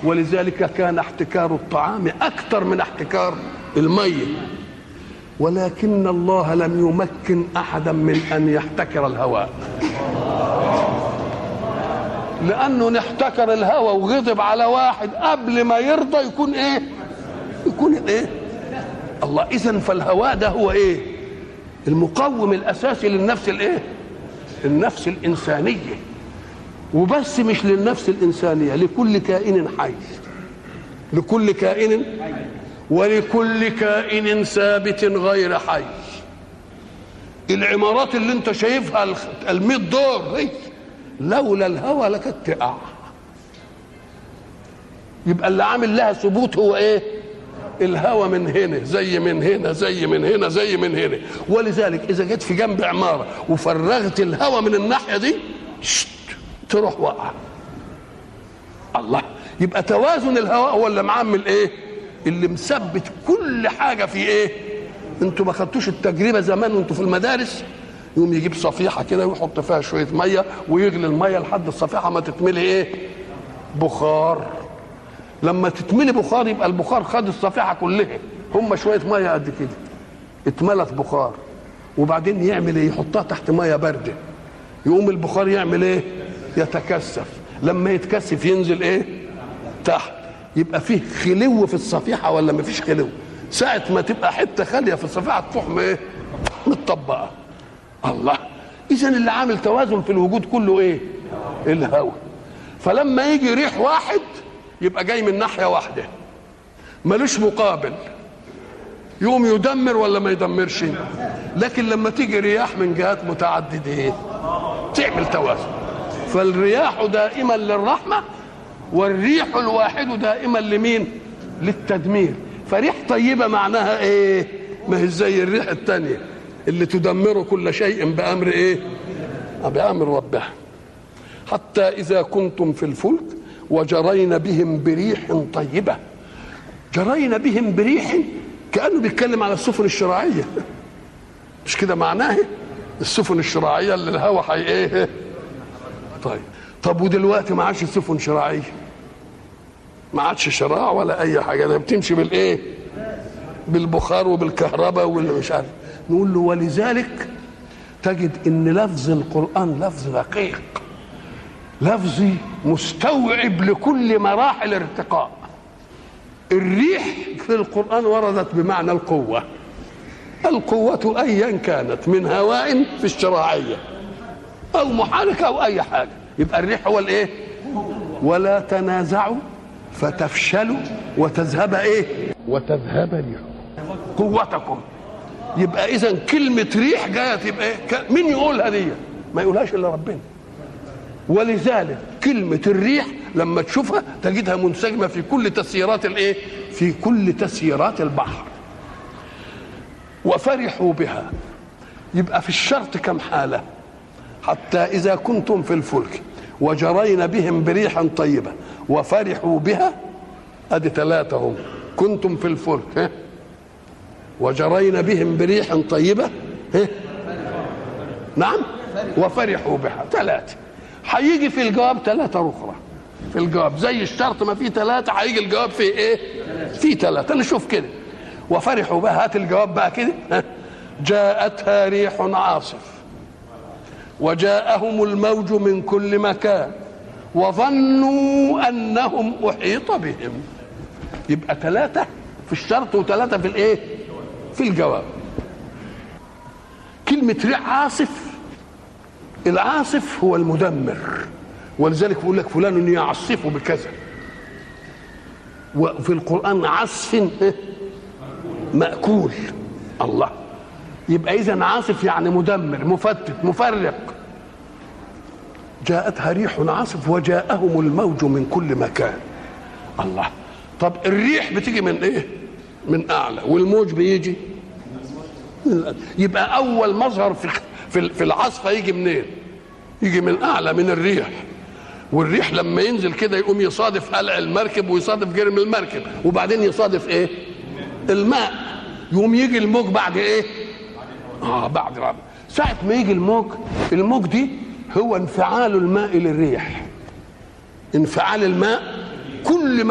ولذلك كان احتكار الطعام اكثر من احتكار الميه ولكن الله لم يمكن احدا من ان يحتكر الهواء لانه نحتكر الهواء وغضب على واحد قبل ما يرضى يكون ايه يكون ايه الله اذا فالهواء ده هو ايه المقوم الاساسي للنفس الايه النفس الانسانيه وبس مش للنفس الانسانيه لكل كائن حي لكل كائن ولكل كائن ثابت غير حي العمارات اللي انت شايفها ال دور هي لولا الهوى لكانت تقع يبقى اللي عامل لها ثبوت هو ايه الهوى من هنا زي من هنا زي من هنا زي من هنا ولذلك اذا جيت في جنب عماره وفرغت الهوى من الناحيه دي شت تروح واقعه الله يبقى توازن الهواء هو اللي معمل ايه اللي مثبت كل حاجه في ايه انتوا ما خدتوش التجربه زمان وانتوا في المدارس يقوم يجيب صفيحه كده ويحط فيها شويه ميه ويغلي الميه لحد الصفيحه ما تتملي ايه بخار لما تتملي بخار يبقى البخار خد الصفيحه كلها هم شويه ميه قد كده اتملت بخار وبعدين يعمل ايه يحطها تحت ميه بارده يقوم البخار يعمل ايه يتكثف لما يتكثف ينزل ايه تحت يبقى فيه خلو في الصفيحه ولا ما فيش خلو ساعه ما تبقى حته خاليه في الصفيحه تروح ايه متطبقه الله اذا اللي عامل توازن في الوجود كله ايه الهواء فلما يجي ريح واحد يبقى جاي من ناحيه واحده ملوش مقابل يقوم يدمر ولا ما يدمرش لكن لما تيجي رياح من جهات متعدده ايه تعمل توازن فالرياح دائما للرحمه والريح الواحد دائما لمين للتدمير فريح طيبه معناها ايه ما هي زي الريح الثانيه اللي تدمر كل شيء بامر ايه بامر ربها حتى اذا كنتم في الفلك وجرين بهم بريح طيبه جرين بهم بريح كانه بيتكلم على السفن الشراعيه مش كده معناه السفن الشراعيه اللي الهوا حي ايه طيب طب ودلوقتي ما عادش سفن شراعيه ما عادش شراع ولا اي حاجه ده بتمشي بالايه بالبخار وبالكهرباء واللي مش عارف نقول له ولذلك تجد ان لفظ القران لفظ دقيق لفظ مستوعب لكل مراحل الارتقاء الريح في القران وردت بمعنى القوه القوه ايا كانت من هواء في الشراعيه او محركه او اي حاجه يبقى الريح هو الايه ولا تنازعوا فتفشلوا وتذهب ايه وتذهب ريحكم قوتكم يبقى اذا كلمه ريح جايه تبقى ايه مين يقولها دي ما يقولهاش الا ربنا ولذلك كلمه الريح لما تشوفها تجدها منسجمه في كل تسييرات الايه في كل تسييرات البحر وفرحوا بها يبقى في الشرط كم حاله حتى اذا كنتم في الفلك وجرين بهم بريح طيبه وفرحوا بها ادي ثلاثه هم كنتم في الفلك ها وجرين بهم بريح طيبه ها نعم وفرحوا بها ثلاثه هيجي في الجواب ثلاثه اخرى في الجواب زي الشرط ما في ثلاثه هيجي الجواب في ايه في ثلاثه نشوف كده وفرحوا بها هات الجواب بقى كده ها جاءتها ريح عاصف وجاءهم الموج من كل مكان وظنوا انهم احيط بهم يبقى ثلاثه في الشرط وثلاثه في الايه في الجواب كلمه ريح عاصف العاصف هو المدمر ولذلك بيقول لك فلان يعصف بكذا وفي القران عصف ماكول الله يبقى اذا عاصف يعني مدمر مفتت مفرق جاءتها ريح عاصف وجاءهم الموج من كل مكان الله طب الريح بتيجي من ايه من اعلى والموج بيجي من يبقى اول مظهر في في في العاصفه يجي منين يجي من اعلى من الريح والريح لما ينزل كده يقوم يصادف قلع المركب ويصادف جرم المركب وبعدين يصادف ايه الماء يقوم يجي الموج بعد ايه اه بعد رابع ساعة ما يجي الموج الموج دي هو انفعال الماء للريح انفعال الماء كل ما